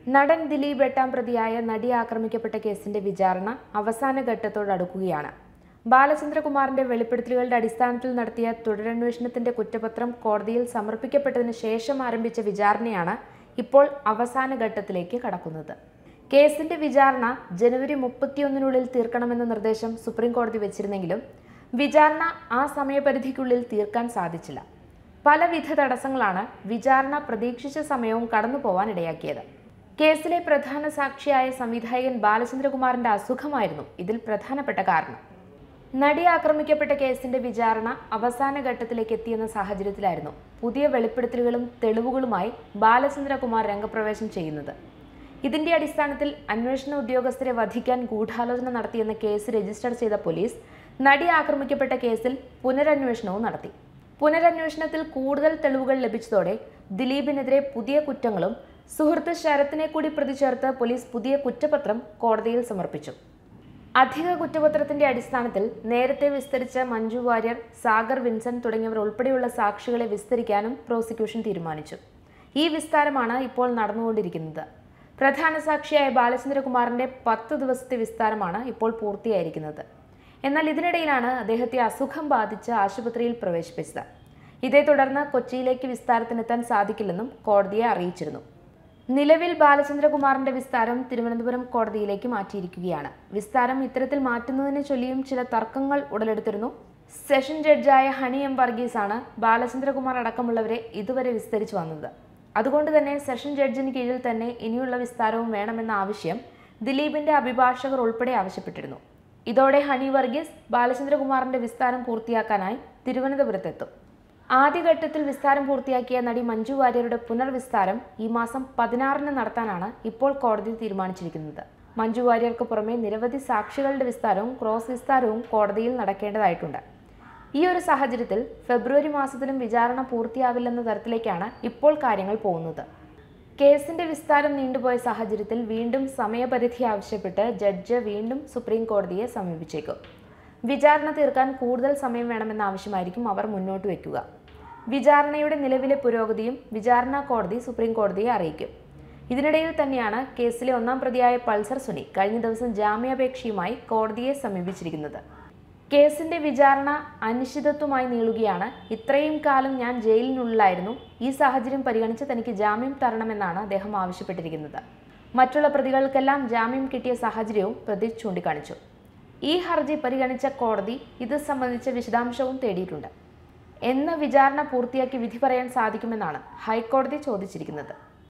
നടൻ ദിലീപ് എട്ടാം പ്രതിയായ നടി ആക്രമിക്കപ്പെട്ട കേസിന്റെ വിചാരണ അവസാന ഘട്ടത്തോടടുക്കുകയാണ് ബാലചന്ദ്രകുമാറിന്റെ വെളിപ്പെടുത്തലുകളുടെ അടിസ്ഥാനത്തിൽ നടത്തിയ തുടരന്വേഷണത്തിന്റെ കുറ്റപത്രം കോടതിയിൽ സമർപ്പിക്കപ്പെട്ടതിന് ശേഷം ആരംഭിച്ച വിചാരണയാണ് ഇപ്പോൾ അവസാന ഘട്ടത്തിലേക്ക് കടക്കുന്നത് കേസിന്റെ വിചാരണ ജനുവരി മുപ്പത്തിയൊന്നിനുള്ളിൽ തീർക്കണമെന്ന നിർദ്ദേശം സുപ്രീം കോടതി വെച്ചിരുന്നെങ്കിലും വിചാരണ ആ സമയപരിധിക്കുള്ളിൽ തീർക്കാൻ സാധിച്ചില്ല പലവിധ തടസ്സങ്ങളാണ് വിചാരണ പ്രതീക്ഷിച്ച സമയവും കടന്നു പോവാൻ ഇടയാക്കിയത് കേസിലെ പ്രധാന സാക്ഷിയായ സംവിധായകൻ ബാലചന്ദ്രകുമാറിന്റെ അസുഖമായിരുന്നു ഇതിൽ പ്രധാനപ്പെട്ട കാരണം നടി ആക്രമിക്കപ്പെട്ട കേസിന്റെ വിചാരണ അവസാന ഘട്ടത്തിലേക്ക് എത്തിയെന്ന സാഹചര്യത്തിലായിരുന്നു പുതിയ വെളിപ്പെടുത്തലുകളും തെളിവുകളുമായി ബാലചന്ദ്രകുമാർ രംഗപ്രവേശം ചെയ്യുന്നത് ഇതിന്റെ അടിസ്ഥാനത്തിൽ അന്വേഷണ ഉദ്യോഗസ്ഥരെ വധിക്കാൻ ഗൂഢാലോചന നടത്തിയെന്ന കേസ് രജിസ്റ്റർ ചെയ്ത പോലീസ് നടി ആക്രമിക്കപ്പെട്ട കേസിൽ പുനരന്വേഷണവും നടത്തി പുനരന്വേഷണത്തിൽ കൂടുതൽ തെളിവുകൾ ലഭിച്ചതോടെ ദിലീപിനെതിരെ പുതിയ കുറ്റങ്ങളും സുഹൃത്ത് ശരത്തിനെ കൂടി പ്രതി ചേർത്ത് പോലീസ് പുതിയ കുറ്റപത്രം കോടതിയിൽ സമർപ്പിച്ചു അധിക കുറ്റപത്രത്തിന്റെ അടിസ്ഥാനത്തിൽ നേരത്തെ വിസ്തരിച്ച മഞ്ജു വാര്യർ സാഗർ വിൻസെന്റ് തുടങ്ങിയവർ ഉൾപ്പെടെയുള്ള സാക്ഷികളെ വിസ്തരിക്കാനും പ്രോസിക്യൂഷൻ തീരുമാനിച്ചു ഈ വിസ്താരമാണ് ഇപ്പോൾ നടന്നുകൊണ്ടിരിക്കുന്നത് പ്രധാന സാക്ഷിയായ ബാലചന്ദ്രകുമാറിന്റെ പത്ത് ദിവസത്തെ വിസ്താരമാണ് ഇപ്പോൾ പൂർത്തിയായിരിക്കുന്നത് എന്നാൽ ഇതിനിടയിലാണ് അദ്ദേഹത്തെ അസുഖം ബാധിച്ച് ആശുപത്രിയിൽ പ്രവേശിപ്പിച്ചത് ഇതേ തുടർന്ന് കൊച്ചിയിലേക്ക് വിസ്താരത്തിനെത്താൻ സാധിക്കില്ലെന്നും കോടതിയെ അറിയിച്ചിരുന്നു നിലവിൽ ബാലചന്ദ്രകുമാറിന്റെ വിസ്താരം തിരുവനന്തപുരം കോടതിയിലേക്ക് മാറ്റിയിരിക്കുകയാണ് വിസ്താരം ഇത്തരത്തിൽ മാറ്റുന്നതിനെ ചൊല്ലിയും ചില തർക്കങ്ങൾ ഉടലെടുത്തിരുന്നു സെഷൻ ജഡ്ജായ ഹണി എം വർഗീസാണ് ബാലചന്ദ്രകുമാർ അടക്കമുള്ളവരെ ഇതുവരെ വിസ്തരിച്ചു വന്നത് അതുകൊണ്ട് തന്നെ സെഷൻ ജഡ്ജിന് കീഴിൽ തന്നെ ഇനിയുള്ള വിസ്താരവും വേണമെന്ന ആവശ്യം ദിലീപിന്റെ അഭിഭാഷകർ ഉൾപ്പെടെ ആവശ്യപ്പെട്ടിരുന്നു ഇതോടെ ഹണി വർഗീസ് ബാലചന്ദ്രകുമാറിന്റെ വിസ്താരം പൂർത്തിയാക്കാനായി തിരുവനന്തപുരത്തെത്തും ആദ്യഘട്ടത്തിൽ വിസ്താരം പൂർത്തിയാക്കിയ നടി മഞ്ജു വാര്യരുടെ പുനർവിസ്താരം ഈ മാസം പതിനാറിന് നടത്താനാണ് ഇപ്പോൾ കോടതി തീരുമാനിച്ചിരിക്കുന്നത് മഞ്ജു വാര്യർക്ക് പുറമെ നിരവധി സാക്ഷികളുടെ വിസ്താരവും ക്രോസ് വിസ്താരവും കോടതിയിൽ നടക്കേണ്ടതായിട്ടുണ്ട് ഈ ഒരു സാഹചര്യത്തിൽ ഫെബ്രുവരി മാസത്തിലും വിചാരണ പൂർത്തിയാവില്ലെന്ന തരത്തിലേക്കാണ് ഇപ്പോൾ കാര്യങ്ങൾ പോകുന്നത് കേസിന്റെ വിസ്താരം നീണ്ടുപോയ സാഹചര്യത്തിൽ വീണ്ടും സമയപരിധി ആവശ്യപ്പെട്ട് ജഡ്ജ് വീണ്ടും സുപ്രീം കോടതിയെ സമീപിച്ചേക്കും വിചാരണ തീർക്കാൻ കൂടുതൽ സമയം വേണമെന്ന ആവശ്യമായിരിക്കും അവർ മുന്നോട്ട് വയ്ക്കുക വിചാരണയുടെ നിലവിലെ പുരോഗതിയും വിചാരണ കോടതി സുപ്രീം കോടതിയെ അറിയിക്കും ഇതിനിടയിൽ തന്നെയാണ് കേസിലെ ഒന്നാം പ്രതിയായ പൾസർ സുനി കഴിഞ്ഞ ദിവസം ജാമ്യാപേക്ഷയുമായി കോടതിയെ സമീപിച്ചിരിക്കുന്നത് കേസിന്റെ വിചാരണ അനിശ്ചിതത്വമായി നീളുകയാണ് ഇത്രയും കാലം ഞാൻ ജയിലിനുള്ളിലായിരുന്നു ഈ സാഹചര്യം പരിഗണിച്ച് തനിക്ക് ജാമ്യം തരണമെന്നാണ് അദ്ദേഹം ആവശ്യപ്പെട്ടിരിക്കുന്നത് മറ്റുള്ള പ്രതികൾക്കെല്ലാം ജാമ്യം കിട്ടിയ സാഹചര്യവും പ്രതി ചൂണ്ടിക്കാണിച്ചു ഈ ഹർജി പരിഗണിച്ച കോടതി ഇത് സംബന്ധിച്ച വിശദാംശവും തേടിയിട്ടുണ്ട് എന്ന് വിചാരണ പൂർത്തിയാക്കി വിധി പറയാൻ സാധിക്കുമെന്നാണ് ഹൈക്കോടതി ചോദിച്ചിരിക്കുന്നത്